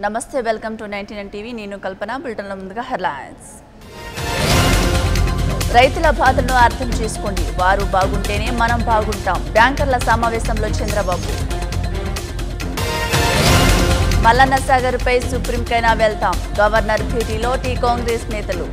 నమస్తే welcome to ninety nine TV నేను కల్పన బులెటిన్ల ముందుగా హెడ్లైన్స్ రైతుల బాధలను అర్థం చేసుకోండి వారు బాగుంటేనే మనం బాగుంటాం బ్యాంకర్ల సమావేశంలో చంద్రబాబు మల్లన్న సాగర్పై సుప్రీంకైనా వెళ్తాం గవర్నర్ భేటీలో టీ కాంగ్రెస్ నేతలు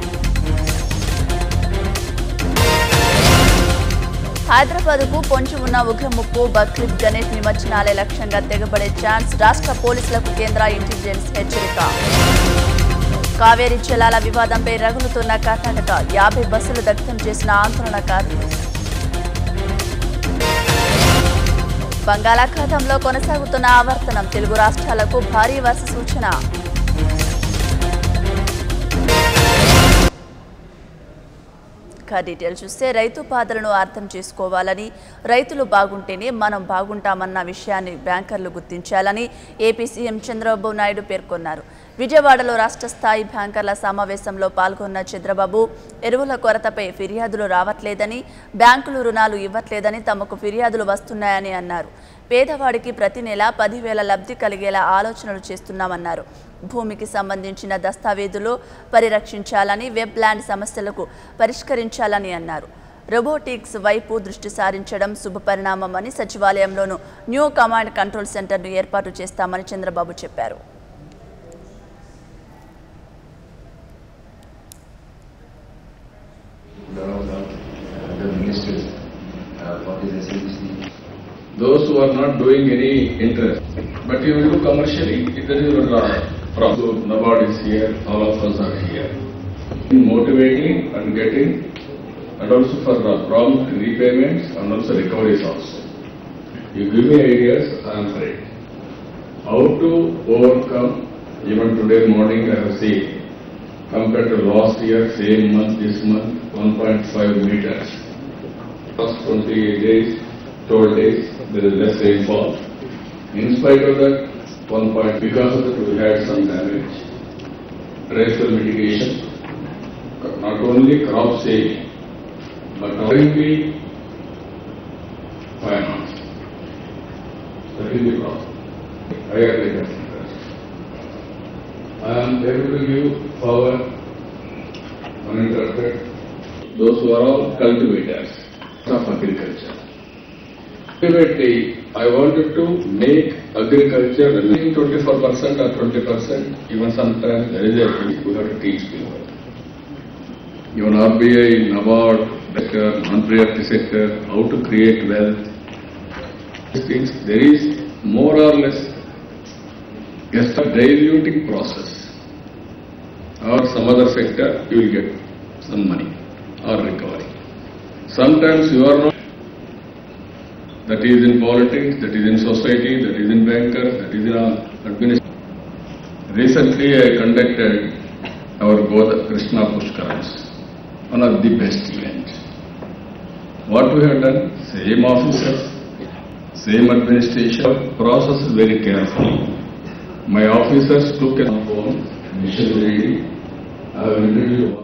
హైదరాబాద్కు పొంచి ఉన్న ఉగ్రముప్పు బక్రీద్ గణేష్ నిమజ్జనాలే లక్ష్యంగా తెగబడే ఛాన్స్ రాష్ట్ర పోలీసులకు కేంద్ర ఇంటెలిజెన్స్ హెచ్చరిక కావేరీ జలాల వివాదంపై రగులుతున్న కర్ణాటక యాభై బస్సులు దగ్ధం చేసిన ఆందోళనకారులు బంగాళాఖాతంలో కొనసాగుతున్న ఆవర్తనం తెలుగు రాష్ట్రాలకు భారీ వర్ష సూచన ఇంకా డీటెయిల్ చూస్తే రైతు బాధలను అర్థం చేసుకోవాలని రైతులు బాగుంటేనే మనం బాగుంటామన్న విషయాన్ని బ్యాంకర్లు గుర్తించాలని ఏపీ సీఎం చంద్రబాబు నాయుడు పేర్కొన్నారు విజయవాడలో రాష్ట్ర స్థాయి బ్యాంకర్ల సమావేశంలో పాల్గొన్న చంద్రబాబు ఎరువుల కొరతపై ఫిర్యాదులు రావట్లేదని బ్యాంకులు రుణాలు ఇవ్వట్లేదని తమకు ఫిర్యాదులు వస్తున్నాయని అన్నారు పేదవాడికి ప్రతి నెల పదివేల లబ్ధి కలిగేలా ఆలోచనలు చేస్తున్నామన్నారు భూమికి సంబంధించిన దస్తావేజులు పరిరక్షించాలని వెబ్ ల్యాండ్ సమస్యలకు పరిష్కరించాలని అన్నారు రోబోటిక్స్ వైపు దృష్టి సారించడం శుభపరిణామమని సచివాలయంలోనూ న్యూ కమాండ్ కంట్రోల్ సెంటర్ను ఏర్పాటు చేస్తామని చంద్రబాబు చెప్పారు around uh, the ministers uh, for this SABC. those who are not doing any interest. But you will do commercially, it is your uh, problem. So Nabard is here, all of us are here. Motivating and getting, and also for uh, prompt repayments and also recoveries also. You give me ideas, I am ready. How to overcome, even today morning I have seen, compared to last year, same month, this month, 1.5 meters. Last 28 days, 12 days, there is less rainfall. In spite of that, one point, because of that, we had some damage. Rainfall mitigation, not only crop saving, but already finance. That is the problem. Higher rate of interest. I am able to give power uninterrupted. Those who are all cultivators of agriculture. Ultimately, I wanted to make agriculture living 24% or 20%, even sometimes there is a, we have to teach people. Even RBI, NABARD, sector, non-priority sector, how to create wealth. These things, there is more or less just a diluting process. Or some other sector, you will get some money or recovery. Sometimes you are not that is in politics, that is in society, that is in bankers, that is in our administration. Recently, I conducted our Goda Krishna Pushkarams, one of the best events. What we have done, same officers, same administration, process very carefully. My officers took a phone, mission reading, I have interviewed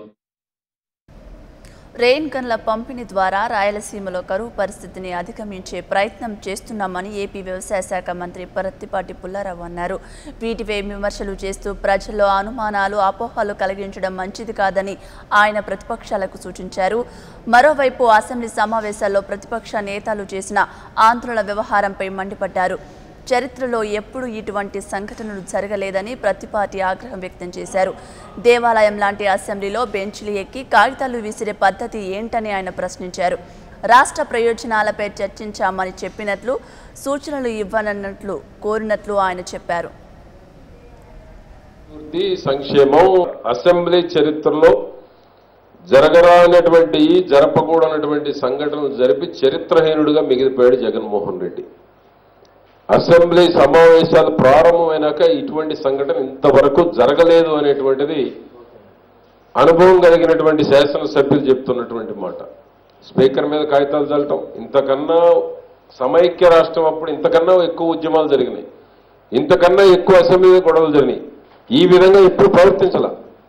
rain గన్ల పంపిణీ ద్వారా రాయలసీమలో కరువు పరిస్థితిని అధిగమించే ప్రయత్నం చేస్తున్నామని AP వ్యవసాయ శాఖ మంత్రి పరత్తిపాటి పుల్లారావు అన్నారు వీటిపై విమర్శలు చేస్తూ ప్రజల్లో అనుమానాలు అపోహలు కలిగించడం మంచిది కాదని ఆయన ప్రతిపక్షాలకు సూచించారు మరోవైపు అసెంబ్లీ సమావేశాల్లో ప్రతిపక్ష నేతలు చేసిన ఆందోళన వ్యవహారంపై మండిపడ్డారు చరిత్రలో ఎప్పుడు ఇటువంటి సంఘటనలు జరగలేదని ప్రతిపాటి ఆగ్రహం వ్యక్తం చేశారు దేవాలయం లాంటి అసెంబ్లీలో బెంచ్లు ఎక్కి కాగితాలు విసిరే పద్ధతి ఏంటని ఆయన ప్రశ్నించారు రాష్ట్ర ప్రయోజనాలపై చర్చించామని చెప్పినట్లు సూచనలు ఇవ్వనన్నట్లు కోరినట్లు ఆయన చెప్పారు అభివృద్ధి సంక్షేమం అసెంబ్లీ చరిత్రలో జరగరానటువంటి జరపకూడనటువంటి సంఘటనలు జరిపి చరిత్రహీనుడిగా మిగిలిపోయాడు జగన్మోహన్ రెడ్డి అసెంబ్లీ సమావేశాలు ప్రారంభమైనాక ఇటువంటి సంఘటన ఇంతవరకు జరగలేదు అనేటువంటిది అనుభవం కలిగినటువంటి శాసనసభ్యులు చెప్తున్నటువంటి మాట స్పీకర్ మీద కాగితాలు చల్లటం ఇంతకన్నా సమైక్య రాష్ట్రం అప్పుడు ఇంతకన్నా ఎక్కువ ఉద్యమాలు జరిగినాయి ఇంతకన్నా ఎక్కువ అసెంబ్లీ గొడవలు జరిగినాయి ఈ విధంగా ఎప్పుడు ప్రవర్తించాల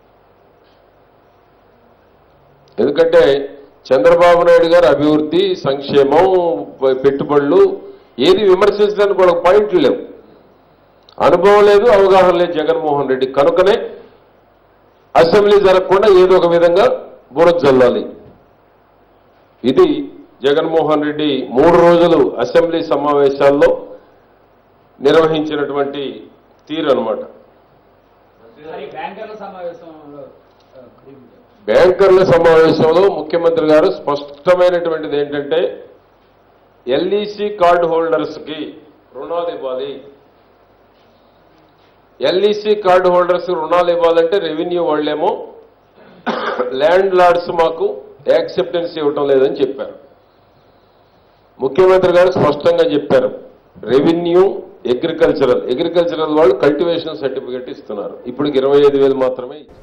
ఎందుకంటే చంద్రబాబు నాయుడు గారు అభివృద్ధి సంక్షేమం పెట్టుబడులు ఏది విమర్శించడానికి కూడా పాయింట్లు లేవు అనుభవం లేదు అవగాహన లేదు జగన్మోహన్ రెడ్డి కనుకనే అసెంబ్లీ జరగకుండా ఏదో ఒక విధంగా బురద జల్లాలి ఇది జగన్మోహన్ రెడ్డి మూడు రోజులు అసెంబ్లీ సమావేశాల్లో నిర్వహించినటువంటి తీరు అనమాట మరి బ్యాంకర్ల సమావేశంలో ఆ, ఏమిటి? బ్యాంకర్ల సమావేశంలో ముఖ్యమంత్రి గారు స్పష్టమైనటువంటిది ఏంటంటే ఎల్ఈసి కార్డు హోల్డర్స్ కి రుణాలు ఇవ్వాలి ఎల్ఈసి కార్డు హోల్డర్స్ రుణాలు ఇవ్వాలంటే రెవెన్యూ వాళ్ళేమో ల్యాండ్ లార్డ్స్ మాకు యాక్సెప్టెన్స్ ఇవ్వటం లేదని చెప్పారు ముఖ్యమంత్రి గారు స్పష్టంగా చెప్పారు రెవెన్యూ అగ్రికల్చరల్ అగ్రికల్చరల్ వాళ్ళు కల్టివేషన్ సర్టిఫికెట్ ఇస్తున్నారు ఇప్పుడు ఇరవై ఐదు వేలు మాత్రమే ఇచ్చారు.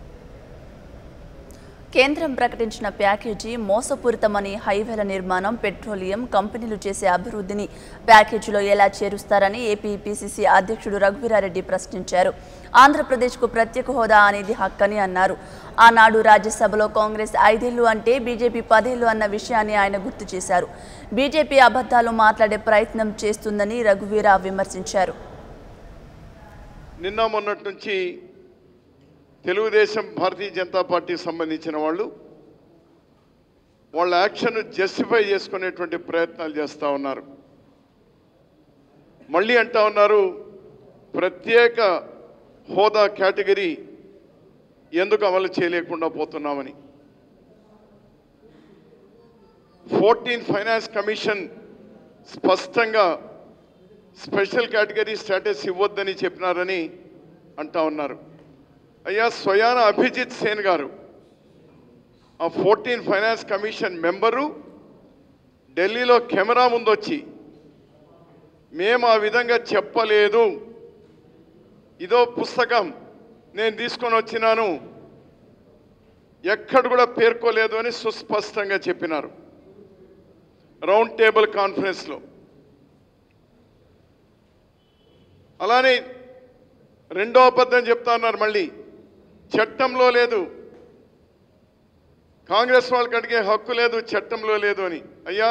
కేంద్రం ప్రకటించిన ప్యాకేజీ మోసపూరితమని హైవేల నిర్మాణం పెట్రోలియం కంపెనీలు చేసే అభివృద్ధిని ప్యాకేజీలో ఎలా చేరుస్తారని ఏపీ పిసిసి అధ్యక్షుడు రఘువీరారెడ్డి ప్రశ్నించారు ఆంధ్రప్రదేశ్కు ప్రత్యేక హోదా అనేది హక్కని అన్నారు ఆనాడు రాజ్యసభలో కాంగ్రెస్ ఐదేళ్లు అంటే బీజేపీ పదేళ్లు అన్న విషయాన్ని ఆయన గుర్తు చేశారు బీజేపీ అబద్ధాలు మాట్లాడే ప్రయత్నం చేస్తుందని రఘువీర విమర్శించారు నిన్న మొన్నటి నుంచి తెలుగుదేశం భారతీయ జనతా పార్టీ సంబంధించిన వాళ్ళు వాళ్ళ యాక్షన్ జస్టిఫై చేసుకునేటువంటి ప్రయత్నాలు చేస్తూ ఉన్నారు మళ్ళీ అంటా ఉన్నారు ప్రత్యేక హోదా కేటగిరీ ఎందుకు అమలు చేయలేకుండా పోతున్నామని ఫోర్టీన్ ఫైనాన్స్ కమిషన్ స్పష్టంగా స్పెషల్ కేటగిరీ స్టేటస్ ఇవ్వద్దని చెప్పినారని అంటా ఉన్నారు అయ్యా స్వయాన అభిజిత్ సేన్ గారు ఆ ఫోర్టీన్ ఫైనాన్స్ కమిషన్ మెంబరు ఢిల్లీలో కెమెరా ముందొచ్చి మేము ఆ విధంగా చెప్పలేదు ఇదో పుస్తకం నేను తీసుకొని వచ్చినాను ఎక్కడ కూడా పేర్కోలేదు అని సుస్పష్టంగా చెప్పినారు రౌండ్ టేబుల్ కాన్ఫరెన్స్లో అలానే రెండో అబద్ధం చెప్తా ఉన్నారు మళ్ళీ చట్టంలో లేదు కాంగ్రెస్ వాళ్ళకి అడిగే హక్కు లేదు చట్టంలో లేదు అని అయ్యా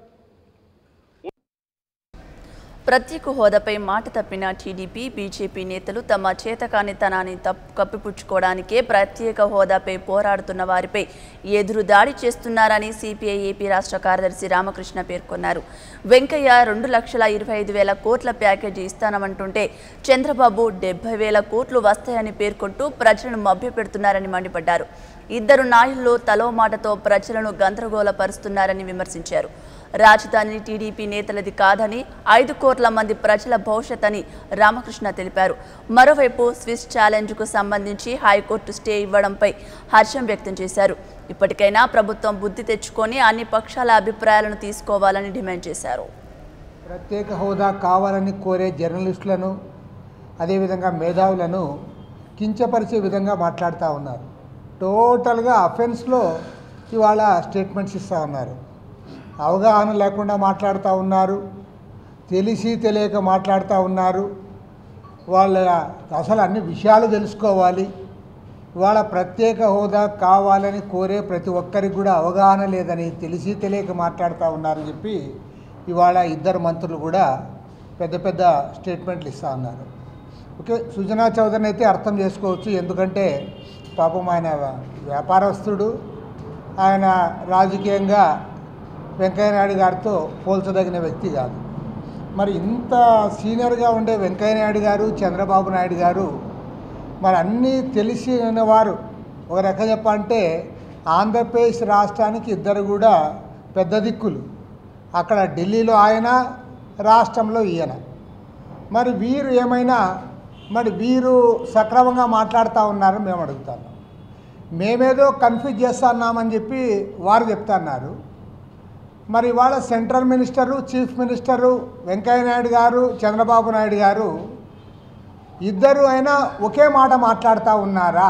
ప్రత్యేక హోదాపై మాట తప్పిన టీడీపీ బీజేపీ నేతలు తమ చేతకానితనాన్ని తప్పు కప్పిపుచ్చుకోవడానికే ప్రత్యేక హోదాపై పోరాడుతున్న వారిపై ఎదురు దాడి చేస్తున్నారని సిపిఐ ఏపీ రాష్ట్ర కార్యదర్శి రామకృష్ణ పేర్కొన్నారు వెంకయ్య రెండు లక్షల ఇరవై ఐదు వేల కోట్ల ప్యాకేజీ ఇస్తానమంటుంటే చంద్రబాబు డెబ్బై వేల కోట్లు వస్తాయని పేర్కొంటూ ప్రజలను మభ్యపెడుతున్నారని మండిపడ్డారు ఇద్దరు నాయుల్లో తలో మాటతో ప్రజలను గందరగోళపరుస్తున్నారని విమర్శించారు రాజధాని టీడీపీ నేతలది కాదని ఐదు కోట్ల మంది ప్రజల భవిష్యత్ అని రామకృష్ణ తెలిపారు మరోవైపు స్విస్ ఛాలెంజ్కు సంబంధించి హైకోర్టు స్టే ఇవ్వడంపై హర్షం వ్యక్తం చేశారు ఇప్పటికైనా ప్రభుత్వం బుద్ధి తెచ్చుకొని అన్ని పక్షాల అభిప్రాయాలను తీసుకోవాలని డిమాండ్ చేశారు ప్రత్యేక హోదా కావాలని కోరే జర్నలిస్టులను అదేవిధంగా మేధావులను కించపరిచే విధంగా మాట్లాడుతూ ఉన్నారు టోటల్గా అఫెన్స్లో ఇవాళ స్టేట్మెంట్స్ ఇస్తూ ఉన్నారు అవగాహన లేకుండా మాట్లాడుతూ ఉన్నారు తెలిసి తెలియక మాట్లాడుతూ ఉన్నారు వాళ్ళ అసలు అన్ని విషయాలు తెలుసుకోవాలి ఇవాళ ప్రత్యేక హోదా కావాలని కోరే ప్రతి ఒక్కరికి కూడా అవగాహన లేదని తెలిసి తెలియక మాట్లాడుతూ ఉన్నారని చెప్పి ఇవాళ ఇద్దరు మంత్రులు కూడా పెద్ద పెద్ద స్టేట్మెంట్లు ఇస్తూ ఉన్నారు ఓకే సుజనా చౌదరిని అయితే అర్థం చేసుకోవచ్చు ఎందుకంటే పాపం ఆయన వ్యాపారస్తుడు ఆయన రాజకీయంగా వెంకయ్యనాయుడు గారితో పోల్చదగిన వ్యక్తి కాదు మరి ఇంత సీనియర్గా ఉండే వెంకయ్యనాయుడు గారు చంద్రబాబు నాయుడు గారు మరి అన్నీ తెలిసిన వారు ఒక రకంగా చెప్పాలంటే ఆంధ్రప్రదేశ్ రాష్ట్రానికి ఇద్దరు కూడా పెద్ద దిక్కులు అక్కడ ఢిల్లీలో ఆయన రాష్ట్రంలో ఈయన మరి వీరు ఏమైనా మరి వీరు సక్రమంగా మాట్లాడుతూ ఉన్నారని మేము అడుగుతాను మేమేదో కన్ఫ్యూజ్ చేస్తున్నామని చెప్పి వారు చెప్తున్నారు మరి ఇవాళ central minister chief minister Venkaiah Naidu గారు చంద్రబాబు నాయుడు గారు ఇద్దరు అయినా ఒకే మాట మాట్లాడుతూ ఉన్నారా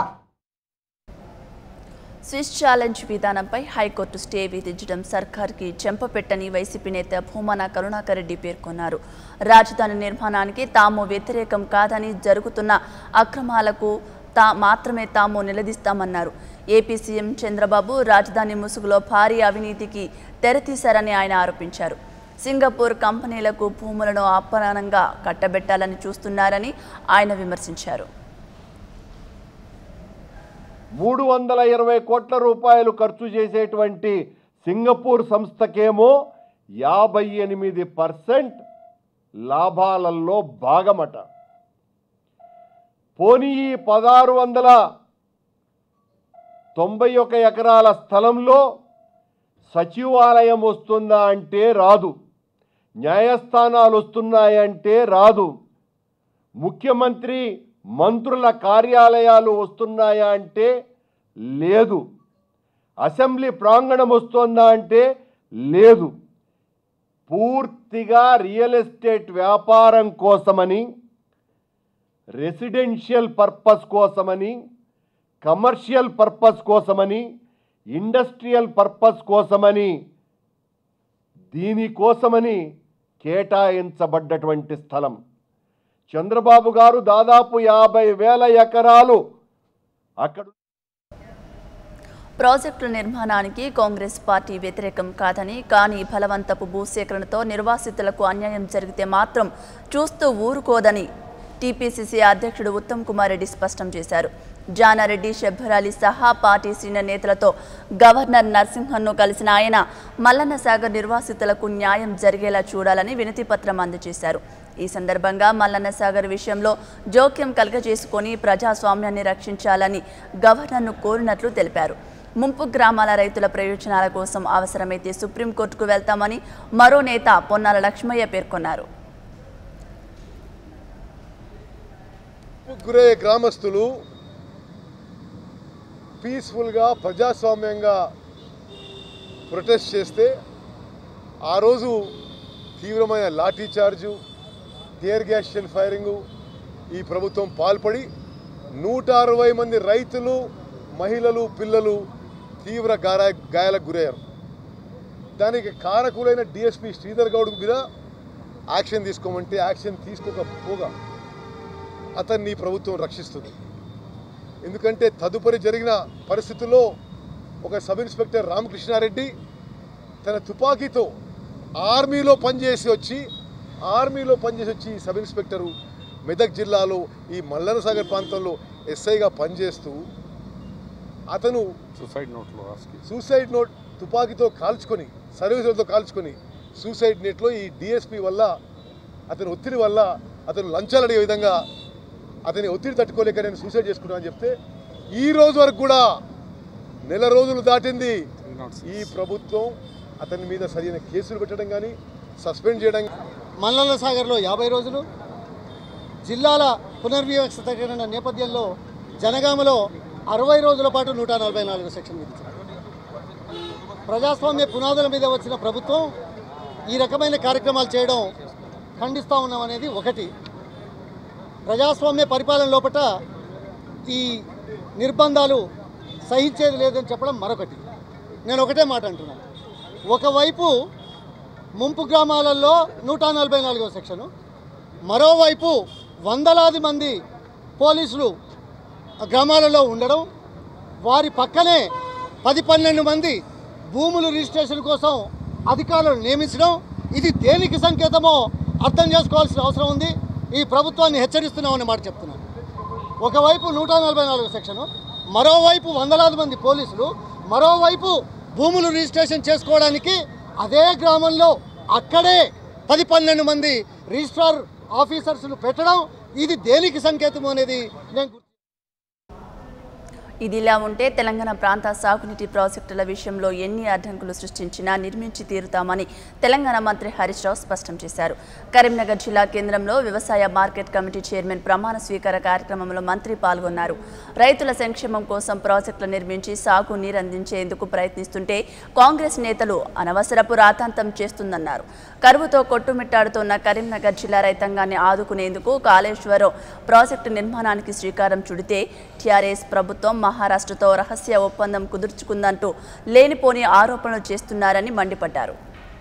స్విస్ ఛాలెంజ్ విధానంపై హైకోర్టు స్టే విధించడం సర్కార్కి చెంపపెట్టని వైసీపీ నేత భూమన కరుణాకర్ రెడ్డి పేర్కొన్నారు రాజధాని నిర్మాణానికి తాము వ్యతిరేకం కాదని జరుగుతున్న అక్రమాలకు తా మాత్రమే తాము నిలదీస్తామన్నారు ఏపీ సీఎం చంద్రబాబు రాజధాని ముసుగులో భారీ అవినీతికి తెరతీశారని ఆయన ఆరోపించారు సింగపూర్ కంపెనీలకు భూములను అపరానంగా కట్టబెట్టాలని చూస్తున్నారని ఆయన విమర్శించారు మూడు వందల ఇరవై కోట్ల రూపాయలు ఖర్చు చేసేటువంటి సింగపూర్ సంస్థకేమో యాభై ఎనిమిది పర్సెంట్ లాభాలలో భాగమట పోనీ ఈ పదహారు వందల తొంభై ఒక ఎకరాల స్థలంలో సచివాలయం వస్తుందా అంటే రాదు న్యాయస్థానాలు వస్తున్నాయంటే రాదు ముఖ్యమంత్రి మంత్రుల కార్యాలయాలు వస్తున్నాయా అంటే లేదు అసెంబ్లీ ప్రాంగణం వస్తుందా అంటే లేదు పూర్తిగా రియల్ ఎస్టేట్ వ్యాపారం కోసమని రెసిడెన్షియల్ పర్పస్ కోసమని కమర్షియల్ పర్పస్ కోసమని ఇండస్ట్రియల్ పర్పస్ కోసమని దీనికోసమని కేటాయించబడ్డటువంటి స్థలం చంద్రబాబు గారు దాదాపు యాభై వేల ఎకరాలు అక్కడ ప్రాజెక్టుల నిర్మాణానికి కాంగ్రెస్ పార్టీ వ్యతిరేకం కాదని కానీ బలవంతపు భూసేకరణతో నిర్వాసితులకు అన్యాయం జరిగితే మాత్రం చూస్తూ ఊరుకోదని టీపీసీసీ అధ్యక్షుడు ఉత్తమ్ కుమార్ రెడ్డి స్పష్టం చేశారు జానారెడ్డి షబ్బర్ సహా పార్టీ సీనియర్ నేతలతో గవర్నర్ నరసింహన్ను కలిసిన ఆయన మల్లన్న సాగర్ నిర్వాసితులకు న్యాయం జరిగేలా చూడాలని వినతి పత్రం అందజేశారు ఈ సందర్భంగా మల్లన్న సాగర్ విషయంలో జోక్యం కలగజేసుకొని ప్రజాస్వామ్యాన్ని రక్షించాలని గవర్నర్ను కోరినట్లు తెలిపారు ముంపు గ్రామాల రైతుల ప్రయోజనాల కోసం అవసరమైతే సుప్రీంకోర్టుకు వెళ్తామని మరో నేత పొన్నాల లక్ష్మయ్య పేర్కొన్నారు గురయ్యే గ్రామస్తులు పీస్ఫుల్గా ప్రజాస్వామ్యంగా ప్రొటెస్ట్ చేస్తే ఆ రోజు తీవ్రమైన lathi charge tear gas shell firing ఈ ప్రభుత్వం పాల్పడి నూట అరవై మంది రైతులు మహిళలు పిల్లలు తీవ్ర గాయ గాయాలకు గురయ్యారు దానికి కారకులైన డిఎస్పి శ్రీధర్ గౌడ్ మీద యాక్షన్ తీసుకోమంటే యాక్షన్ తీసుకోకపోగా అతన్ని ఈ ప్రభుత్వం రక్షిస్తుంది ఎందుకంటే తదుపరి జరిగిన పరిస్థితుల్లో ఒక సబ్ ఇన్స్పెక్టర్ రామకృష్ణారెడ్డి తన తుపాకీతో ఆర్మీలో పనిచేసి వచ్చి ఆర్మీలో పనిచేసి వచ్చి ఈ సబ్ ఇన్స్పెక్టరు మెదక్ జిల్లాలో ఈ మల్లన సాగర్ ప్రాంతంలో ఎస్ఐగా పనిచేస్తూ అతను సూసైడ్ నోట్లో రాసుకి సూసైడ్ నోట్ తుపాకీతో కాల్చుకొని సర్వీసులతో కాల్చుకొని సూసైడ్ నెట్లో ఈ డిఎస్పి వల్ల అతని ఒత్తిడి వల్ల అతను లంచాలు అడిగే విధంగా అతని ఒత్తిడి తట్టుకోలేక నేను సూసైడ్ చేసుకున్నా అని చెప్తే ఈ రోజు వరకు కూడా నెల రోజులు దాటింది ఈ ప్రభుత్వం అతని మీద సరైన కేసులు పెట్టడం కానీ సస్పెండ్ చేయడం మల్లన్న సాగర్లో యాభై రోజులు జిల్లాల పునర్వ్యవస్థీకరణ నేపథ్యంలో జనగామలో అరవై రోజుల పాటు నూట నలభై నాలుగు సెక్షన్ విధించారు ప్రజాస్వామ్య పునాదుల మీద వచ్చిన ప్రభుత్వం ఈ రకమైన కార్యక్రమాలు చేయడం ఖండిస్తూ ఉన్నాం అనేది ఒకటి ప్రజాస్వామ్య పరిపాలన లోపట ఈ నిర్బంధాలు సహించేది లేదని చెప్పడం మరొకటి నేను ఒకటే మాట అంటున్నాను ఒకవైపు ముంపు గ్రామాలలో నూట నలభై నాలుగో సెక్షను మరోవైపు వందలాది మంది పోలీసులు ఆ గ్రామాలలో ఉండడం వారి పక్కనే పది పన్నెండు మంది భూములు రిజిస్ట్రేషన్ కోసం అధికారులను నియమించడం ఇది దేనికి సంకేతమో అర్థం చేసుకోవాల్సిన అవసరం ఉంది ఈ ప్రభుత్వాన్ని హెచ్చరిస్తున్నామని మాట చెప్తున్నాను ఒకవైపు నూట నలభై నాలుగు సెక్షను మరోవైపు వందలాది మంది పోలీసులు మరోవైపు భూములు రిజిస్ట్రేషన్ చేసుకోవడానికి అదే గ్రామంలో అక్కడే పది పన్నెండు మంది రిజిస్ట్రార్ ఆఫీసర్స్ను పెట్టడం ఇది దేనికి సంకేతం అనేది నేను గుర్తు ఇదిలా ఉంటే తెలంగాణ ప్రాంత సాగునీటి ప్రాజెక్టుల విషయంలో ఎన్ని అడ్డంకులు సృష్టించినా నిర్మించి తీరుతామని తెలంగాణ మంత్రి హరీష్ రావు స్పష్టం చేశారు కరీంనగర్ జిల్లా కేంద్రంలో వ్యవసాయ మార్కెట్ కమిటీ చైర్మన్ ప్రమాణ స్వీకార కార్యక్రమంలో మంత్రి పాల్గొన్నారు రైతుల సంక్షేమం కోసం ప్రాజెక్టులు నిర్మించి సాగు నీరందించేందుకు ప్రయత్నిస్తుంటే కాంగ్రెస్ నేతలు అనవసరపు రాతాంతం చేస్తుందన్నారు కరువుతో కొట్టుమిట్టాడుతున్న కరీంనగర్ జిల్లా రైతాంగాన్ని ఆదుకునేందుకు కాళేశ్వరం ప్రాజెక్టు నిర్మాణానికి శ్రీకారం చుడితే టీఆర్ఎస్ ప్రభుత్వం మహారాష్ట్రతో రహస్య ఒప్పందం కుదుర్చుకుందంటూ లేనిపోని ఆరోపణలు చేస్తున్నారని మండిపడ్డారు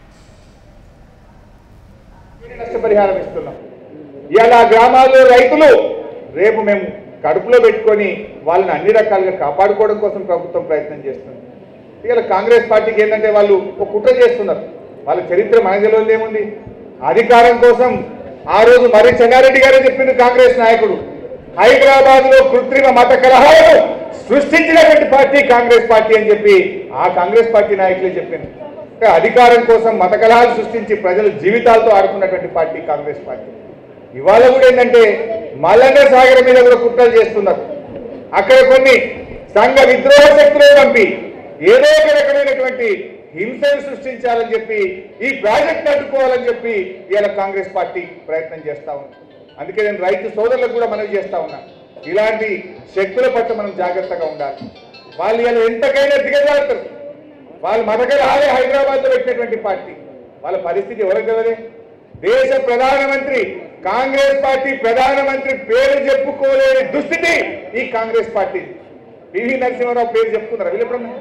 నష్టపరిహారం ఇస్తున్నాం ఇవాళ ఆ గ్రామాల్లో రైతులు రేపు మేము కడుపులో పెట్టుకొని వాళ్ళని అన్ని రకాలుగా కాపాడుకోవడం కోసం ప్రభుత్వం ప్రయత్నం చేస్తుంది ఇవాళ కాంగ్రెస్ పార్టీకి ఏంటంటే వాళ్ళు ఒక కుట్ర చేస్తున్నారు వాళ్ళ చరిత్ర మనకు తెలియదు ఏముంది అధికారం కోసం ఆ రోజు మరి చెన్నారెడ్డి గారే చెప్పింది కాంగ్రెస్ నాయకుడు హైదరాబాద్ లో కృత్రిమ మత కలహాలను సృష్టించినటువంటి పార్టీ కాంగ్రెస్ పార్టీ అని చెప్పి ఆ కాంగ్రెస్ పార్టీ నాయకులే చెప్పింది అంటే అధికారం కోసం మత కలహాలు సృష్టించి ప్రజల జీవితాలతో ఆడుకున్నటువంటి పార్టీ కాంగ్రెస్ పార్టీ ఇవాళ కూడా ఏంటంటే మల్లన్న సాగర్ మీద కూడా కుట్రలు చేస్తున్నారు అక్కడ కొన్ని సంఘ విద్రోహ శక్తులను పంపి ఏదో ఒక రకమైనటువంటి హింసను సృష్టించాలని చెప్పి ఈ ప్రాజెక్ట్ అడ్డుకోవాలని చెప్పి ఇవాళ కాంగ్రెస్ పార్టీ ప్రయత్నం చేస్తా ఉంది అందుకే నేను రైతు సోదరులకు కూడా మనవి చేస్తా ఉన్నా ఇలాంటి శక్తుల పట్ల మనం జాగ్రత్తగా ఉండాలి వాళ్ళు ఇలా ఎంతకైనా దిగజారుతారు వాళ్ళు మతకలహాలే హైదరాబాద్ లో పెట్టినటువంటి పార్టీ వాళ్ళ పరిస్థితి ఎవరికి కలదే దేశ ప్రధానమంత్రి కాంగ్రెస్ పార్టీ ప్రధానమంత్రి పేరు చెప్పుకోలేని దుస్థితి ఈ కాంగ్రెస్ పార్టీ పివి నరసింహారావు పేరు చెప్పుకున్నారు వీళ్ళెప్పుడన్నా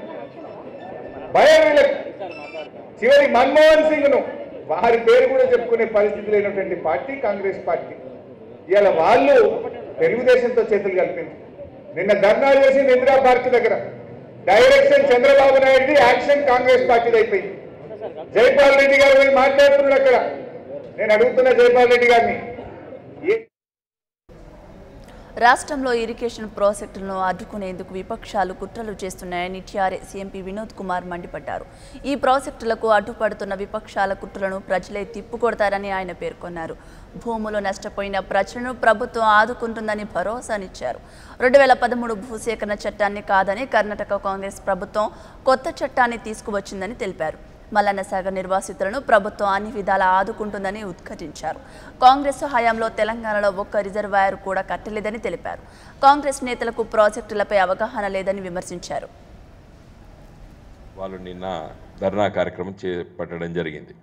భయం వీళ్ళకి చివరి మన్మోహన్ సింగ్ ను వారి పేరు కూడా చెప్పుకునే పరిస్థితి లేనటువంటి పార్టీ కాంగ్రెస్ పార్టీ ఇవాళ వాళ్ళు తెలుగుదేశంతో చేతులు కలిపింది నిన్న ధర్నా చేసింది ఇందిరా పార్క్ దగ్గర డైరెక్షన్ చంద్రబాబు నాయుడుది యాక్షన్ కాంగ్రెస్ పార్టీది అయిపోయింది జైపాల్ రెడ్డి గారు పోయి మాట్లాడుతున్నాడు అక్కడ నేను అడుగుతున్నా జైపాల్ రెడ్డి గారిని ఏ రాష్ట్రంలో ఇరిగేషన్ ప్రాజెక్టులను అడ్డుకునేందుకు విపక్షాలు కుట్రలు చేస్తున్నాయని టీఆర్ఎస్ ఎంపీ వినోద్ కుమార్ మండిపడ్డారు ఈ ప్రాజెక్టులకు అడ్డుపడుతున్న విపక్షాల కుట్రలను ప్రజలే తిప్పుకొడతారని ఆయన పేర్కొన్నారు భూములు నష్టపోయిన ప్రజలను ప్రభుత్వం ఆదుకుంటుందని భరోసానిచ్చారు రెండు వేల పదమూడు భూసేకరణ చట్టాన్ని కాదని కర్ణాటక కాంగ్రెస్ ప్రభుత్వం కొత్త చట్టాన్ని తీసుకువచ్చిందని తెలిపారు మల్లన్న సాగర్ నిర్వాసితులను ప్రభుత్వం అన్ని విధాలా ఆదుకుంటుందని ఉద్ఘాటించారు కాంగ్రెస్ హయాంలో తెలంగాణలో ఒక్క రిజర్వాయర్ కూడా కట్టలేదని తెలిపారు కాంగ్రెస్ నేతలకు ప్రాజెక్టులపై అవగాహన లేదని విమర్శించారు వాళ్ళు నిన్న ధర్నా కార్యక్రమం చేపట్టడం జరిగింది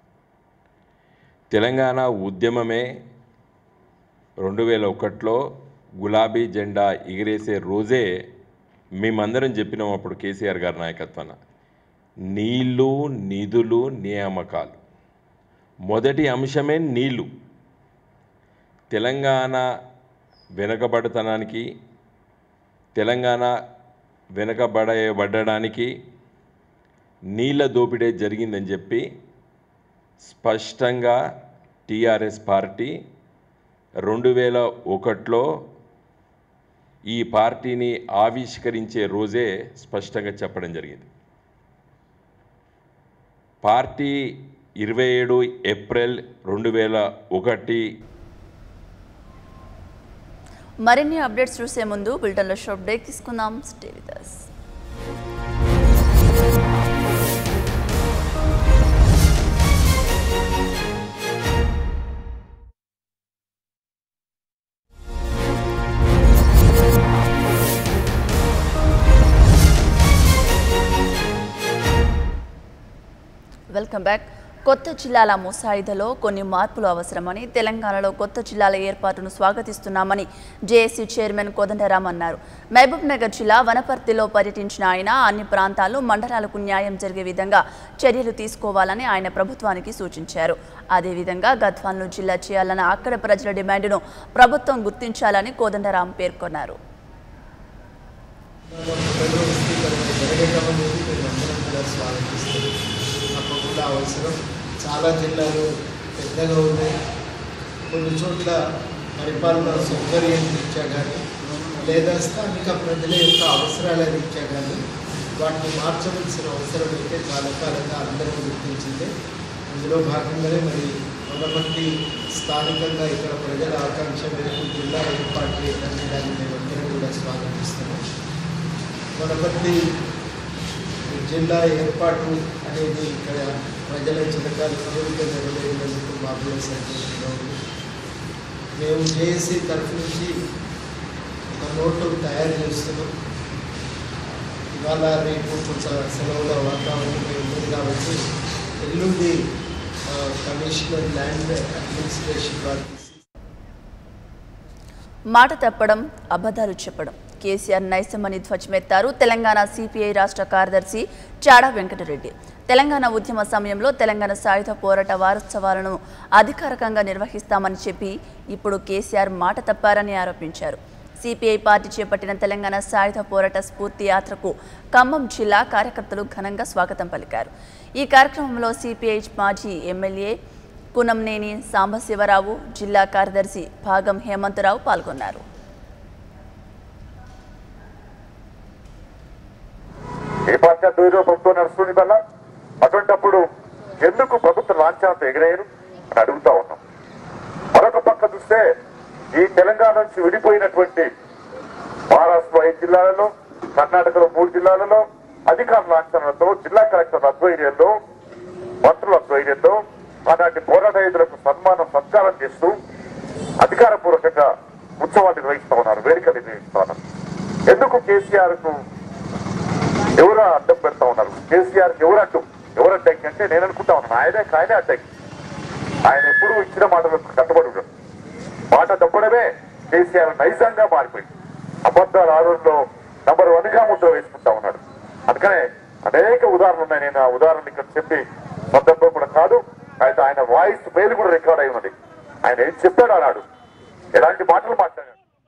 తెలంగాణ ఉద్యమమే రెండు వేల ఒకటిలో గులాబీ జెండా ఎగిరేసే రోజే మేమందరం చెప్పినాం అప్పుడు కేసీఆర్ గారి నాయకత్వాన నీళ్లు నిధులు నియామకాలు మొదటి అంశమే నీళ్లు తెలంగాణ వెనుకబడతనానికి తెలంగాణ వెనుకబడబడడానికి నీళ్ళ దోపిడీ జరిగిందని చెప్పి స్పష్టంగా టీఆర్ఎస్ పార్టీ రెండు వేల ఒకటిలో ఈ పార్టీని ఆవిష్కరించే రోజే స్పష్టంగా చెప్పడం జరిగింది పార్టీ ఇరవై ఏడు ఏప్రిల్ రెండు వేల ఒకటి మరిన్ని అప్డేట్స్ చూసే ముందు బులెటిన్లో షార్ట్ బ్రేక్ తీసుకుందాం stay with us. Welcome back కొత్త జిల్లాల ముసాయిదాలో కొన్ని మార్పులు అవసరమని తెలంగాణలో కొత్త జిల్లాల ఏర్పాటును స్వాగతిస్తున్నామని జేఏసీ చైర్మన్ కోదండరాం అన్నారు మహబూబ్ నగర్ జిల్లా వనపర్తిలో పర్యటించిన ఆయన అన్ని ప్రాంతాలు మండలాలకు న్యాయం జరిగే విధంగా చర్యలు తీసుకోవాలని ఆయన ప్రభుత్వానికి సూచించారు అదేవిధంగా గద్వాలను జిల్లా చేయాలన్న అక్కడ ప్రజల డిమాండ్ను ప్రభుత్వం గుర్తించాలని కోదండరాం పేర్కొన్నారు జరగటం అనేది మేము అందరం కూడా స్వాగతిస్తున్నాం తప్పకుండా అవసరం చాలా జిల్లాలు పెద్దగా ఉన్నాయి కొన్ని చోట్ల పరిపాలన సౌకర్యం రీత్యా కానీ లేదా స్థానిక ప్రజల యొక్క అవసరాల రీత్యా కానీ వాటిని మార్చవలసిన అవసరం అయితే చాలా కాలంగా అందరం గుర్తించింది అందులో భాగంగానే మరి వనపర్తి స్థానికంగా ఇక్కడ ప్రజల ఆకాంక్ష మేరకు జిల్లా ఏర్పాటు చేయడానికి దాన్ని మేమందరం కూడా స్వాగతిస్తున్నాం వనపర్తి జిల్లా ఏర్పాటు అనేది ఇక్కడ ప్రజల చిరకాల కోరిక నెరవేరినందుకు మాకు సంతోషంగా ఉంది మేము జేఏసీ తరఫు నుంచి ఒక నోటు తయారు చేస్తున్నాం ఇవాళ రేపు కొంచెం సెలవుల వాతావరణం ఉంది కాబట్టి ఎల్లుండి ఆ, కమిషనర్ ల్యాండ్ అడ్మినిస్ట్రేషన్ వారికి మాట తప్పడం అబద్ధాలు చెప్పడం కేసీఆర్ నైసమని ధ్వజమెత్తారు తెలంగాణ సిపిఐ రాష్ట్ర కార్యదర్శి చాడా వెంకటరెడ్డి తెలంగాణ ఉద్యమ సమయంలో తెలంగాణ సాయుధ పోరాట వారోత్సవాలను అధికారికంగా నిర్వహిస్తామని చెప్పి ఇప్పుడు కేసీఆర్ మాట తప్పారని ఆరోపించారు సిపిఐ పార్టీ చేపట్టిన తెలంగాణ సాయుధ పోరాట స్ఫూర్తి యాత్రకు ఖమ్మం జిల్లా కార్యకర్తలు ఘనంగా స్వాగతం పలికారు ఈ కార్యక్రమంలో సిపిఐ మాజీ ఎమ్మెల్యే కునంనేని సాంబశివరావు జిల్లా కార్యదర్శి భాగం హేమంతరావు పాల్గొన్నారు ఏ పార్టీ అద్వైత ప్రభుత్వం నడుస్తుంది వల్ల అటువంటప్పుడు ఎందుకు ప్రభుత్వ లాంఛనంతో ఎగిరేయరు అని అడుగుతా ఉన్నాం మరొక పక్క చూస్తే ఈ తెలంగాణ నుంచి విడిపోయినటువంటి మహారాష్ట్రలో ఐదు జిల్లాలలో కర్ణాటకలో మూడు జిల్లాలలో అధికార లాంఛనాలతో జిల్లా కలెక్టర్ ఆధ్వర్యంలో మంత్రుల ఆధ్వర్యంలో ఆనాటి పోరాట యోధులకు సన్మానం సత్కారం చేస్తూ అధికారపూర్వకంగా ఉత్సవాలు నిర్వహిస్తా ఉన్నారు వేడుకలు నిర్వహిస్తా ఉన్నారు ఎందుకు కేసీఆర్ కు ఎవరు అడ్డం పెడతా ఉన్నారు కేసీఆర్ ఎవరు అడ్డం ఎవరు అడ్డంకి అంటే నేను అనుకుంటా ఉన్నాను ఆయనే ఆయనే అడ్డంకి ఆయన ఎప్పుడు ఇచ్చిన మాటలకు కట్టుబడి ఉండడు మాట తప్పడమే కేసీఆర్ నైజంగా మారిపోయింది అబద్ధాల ఆరుల్లో నంబర్ వన్ గా ముద్ర వేసుకుంటా ఉన్నాడు అందుకనే అనేక ఉదాహరణలు ఉన్నాయి నేను ఆ ఉదాహరణలు ఇక్కడ చెప్పి సందర్భం కూడా కాదు అయితే ఆయన వాయిస్ మేలు కూడా రికార్డ్ అయి ఉన్నది ఆయన ఏం చెప్పాడు అన్నాడు ఎలాంటి మాటలు మాట్లాడాడు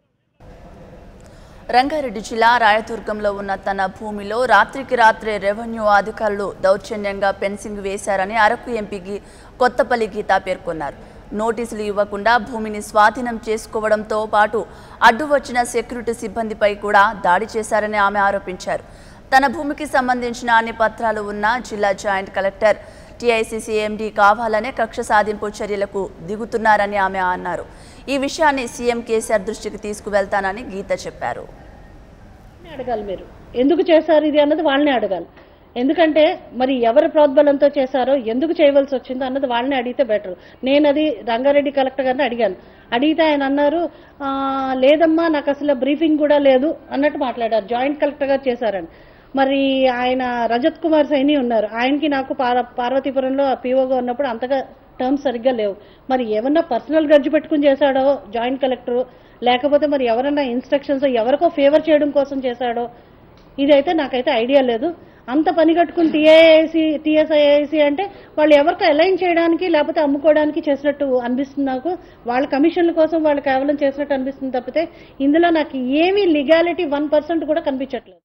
రంగారెడ్డి జిల్లా రాయదుర్గంలో ఉన్న తన భూమిలో రాత్రికి రాత్రే రెవెన్యూ అధికారులు దౌర్జన్యంగా ఫెన్సింగ్ వేశారని అరకు ఎంపీకి కొత్తపల్లి గీత పేర్కొన్నారు నోటీసులు ఇవ్వకుండా భూమిని స్వాధీనం చేసుకోవడంతో పాటు అడ్డు వచ్చిన సెక్యూరిటీ సిబ్బందిపై కూడా దాడి చేశారని ఆమె ఆరోపించారు తన భూమికి సంబంధించిన అన్ని పత్రాలు ఉన్న జిల్లా జాయింట్ కలెక్టర్ టీఐసీసీ ఎండీ కావాలనే కక్ష సాధింపు చర్యలకు దిగుతున్నారని ఆమె అన్నారు ఈ విషయాన్ని సీఎం కేసీఆర్ దృష్టికి తీసుకువెళ్తానని గీత చెప్పారు అడగాలి మీరు ఎందుకు చేశారు ఇది అన్నది వాళ్ళని అడగాలి ఎందుకంటే మరి ఎవరి ప్రోద్బలంతో చేశారో ఎందుకు చేయవలసి వచ్చిందో అన్నది వాళ్ళని అడిగితే బెటర్ నేను అది రంగారెడ్డి కలెక్టర్ గారిని అడిగాను అడిగితే ఆయన అన్నారు "ఆ, లేదమ్మా నాకు అసలు బ్రీఫింగ్ కూడా లేదు అన్నట్టు మాట్లాడారు జాయింట్ కలెక్టర్ గారు చేశారని మరి ఆయన రజత్ కుమార్ సైని ఉన్నారు ఆయనకి నాకు పార- పార్వతీపురంలో పీఓగా ఉన్నప్పుడు అంతగా టర్మ్స్ సరిగ్గా లేవు మరి ఏమన్నా పర్సనల్ గడ్జి పెట్టుకుని చేశాడో జాయింట్ కలెక్టర్ లేకపోతే మరి ఎవరన్నా ఇన్స్ట్రక్షన్స్ ఎవరికో ఫేవర్ చేయడం కోసం చేశాడో ఇదైతే నాకైతే ఐడియా లేదు అంత పని కట్టుకుని టీఐఐసి టీఎస్ఐఐసి అంటే వాళ్ళు ఎవరికో అలైన్ చేయడానికి లేకపోతే అమ్ముకోవడానికి చేసినట్టు అనిపిస్తుంది నాకు వాళ్ళ కమిషన్ల కోసం వాళ్ళు కేవలం చేసినట్టు అనిపిస్తుంది తప్పితే ఇందులో నాకు ఏమీ లీగాలిటీ వన్ పర్సెంట్ కూడా కనిపించట్లేదు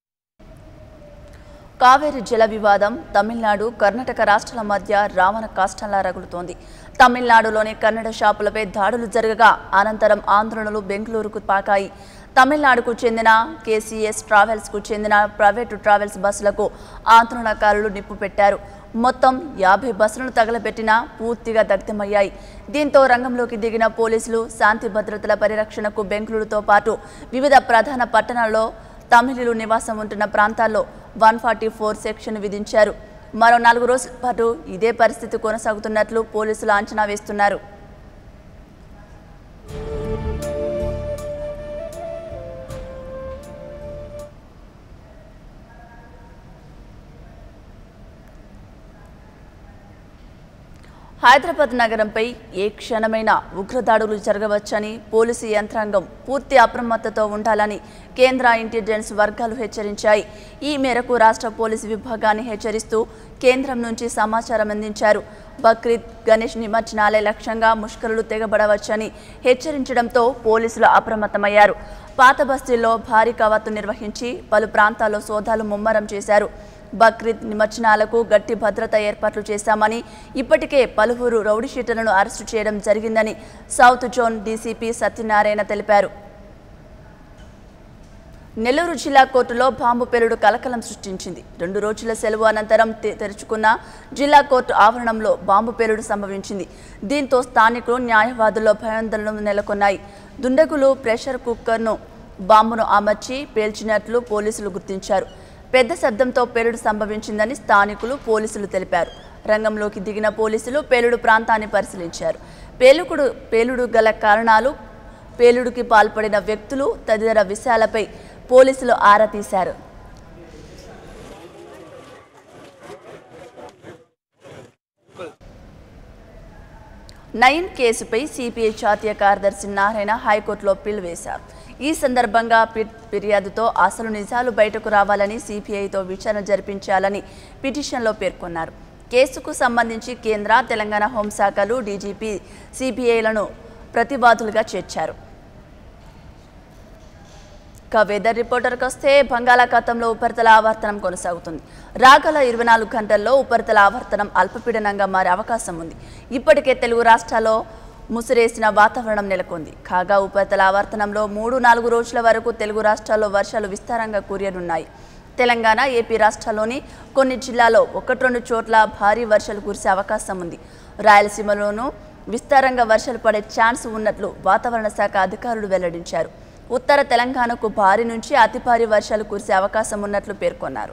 కావేరి జల వివాదం తమిళనాడు కర్ణాటక రాష్ట్రాల మధ్య రావణ కాష్టంలా రగులుతోంది తమిళనాడులోని కన్నడ షాపులపై దాడులు జరగగా అనంతరం ఆందోళనలు బెంగళూరుకు పాకాయి తమిళనాడుకు చెందిన కేసీఎస్ ట్రావెల్స్కు చెందిన ప్రైవేటు ట్రావెల్స్ బస్సులకు ఆందోళనకారులు నిప్పు పెట్టారు మొత్తం యాభై బస్సులను తగలబెట్టినా పూర్తిగా దగ్ధమయ్యాయి దీంతో రంగంలోకి దిగిన పోలీసులు శాంతి భద్రతల పరిరక్షణకు బెంగళూరుతో పాటు వివిధ ప్రధాన పట్టణాల్లో తమిళులు నివాసం ఉంటున్న ప్రాంతాల్లో వన్ ఫార్టీ ఫోర్ సెక్షన్ విధించారు మరో నాలుగు రోజుల పాటు ఇదే పరిస్థితి కొనసాగుతున్నట్లు పోలీసులు అంచనా వేస్తున్నారు హైదరాబాద్ నగరంపై ఏ క్షణమైన ఉగ్రదాడులు జరగవచ్చని పోలీసు యంత్రాంగం పూర్తి అప్రమత్తతో ఉండాలని కేంద్ర ఇంటెలిజెన్స్ వర్గాలు హెచ్చరించాయి ఈ మేరకు రాష్ట్ర పోలీసు విభాగాన్ని హెచ్చరిస్తూ కేంద్రం నుంచి సమాచారం అందించారు బక్రీద్ గణేష్ నిమజ్జనాలే లక్ష్యంగా ముష్కరులు తెగబడవచ్చని హెచ్చరించడంతో పోలీసులు అప్రమత్తమయ్యారు పాత బస్తీల్లో భారీ కవాతు నిర్వహించి పలు ప్రాంతాల్లో సోదాలు ముమ్మరం చేశారు బక్రీద్ నిమజ్జనాలకు గట్టి భద్రత ఏర్పాట్లు చేశామని ఇప్పటికే పలువురు రౌడీ షీటర్లను అరెస్టు చేయడం జరిగిందని సౌత్ జోన్ డీసీపీ సత్యనారాయణ తెలిపారు నెల్లూరు జిల్లా కోర్టులో బాంబు పేలుడు కలకలం సృష్టించింది రెండు రోజుల సెలవు అనంతరం తె- తెరుచుకున్న జిల్లా కోర్టు ఆవరణంలో బాంబు పేలుడు సంభవించింది దీంతో స్థానికులు న్యాయవాదుల్లో భయాందోళనలు నెలకొన్నాయి దుండగులు ప్రెషర్ కుక్కర్ను బాంబును అమర్చి పేల్చినట్లు పోలీసులు గుర్తించారు పెద్ద శబ్దంతో పేలుడు సంభవించిందని స్థానికులు పోలీసులు తెలిపారు రంగంలోకి దిగిన పోలీసులు పేలుడు ప్రాంతాన్ని పరిశీలించారు పేలుకుడు పేలుడు గల కారణాలు పేలుడుకి పాల్పడిన వ్యక్తులు తదితర విషయాలపై పోలీసులు ఆరా తీశారు నయీం కేసుపై సిపిఐ జాతీయ కార్యదర్శి నారాయణ హైకోర్టులో పిల్ వేశారు ఈ సందర్భంగా పిట్ ఫిర్యాదుతో అసలు నిజాలు బయటకు రావాలని సిపిఐతో విచారణ జరిపించాలని పిటిషన్లో పేర్కొన్నారు కేసుకు సంబంధించి కేంద్ర తెలంగాణ హోంశాఖలు డీజీపీ సిబిఐలను ప్రతివాదులుగా చేర్చారు ఇక వెదర్ రిపోర్టర్కి వస్తే బంగాళాఖాతంలో ఉపరితల ఆవర్తనం కొనసాగుతుంది రాగల ఇరవై నాలుగు గంటల్లో ఉపరితల ఆవర్తనం అల్పపీడనంగా మారే అవకాశం ఉంది ఇప్పటికే తెలుగు రాష్ట్రాల్లో ముసిరేసిన వాతావరణం నెలకొంది కాగా ఉపరితల ఆవర్తనంలో మూడు నాలుగు రోజుల వరకు తెలుగు రాష్ట్రాల్లో వర్షాలు విస్తారంగా కురియనున్నాయి తెలంగాణ ఏపీ రాష్ట్రాల్లోని కొన్ని జిల్లాల్లో ఒకటి రెండు చోట్ల భారీ వర్షాలు కురిసే అవకాశం ఉంది రాయలసీమలోనూ విస్తారంగా వర్షాలు పడే ఛాన్స్ ఉన్నట్లు వాతావరణ శాఖ అధికారులు వెల్లడించారు ఉత్తర తెలంగాణకు భారీ నుంచి అతి భారీ వర్షాలు కురిసే అవకాశం ఉన్నట్లు పేర్కొన్నారు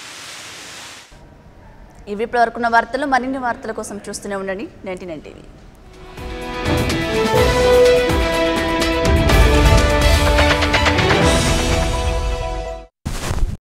ఇవి ఇప్పటివరకున్న వార్తలు మరిన్ని వార్తల కోసం చూస్తూనే ఉండండి నైన్టీ నైన్ టీవీ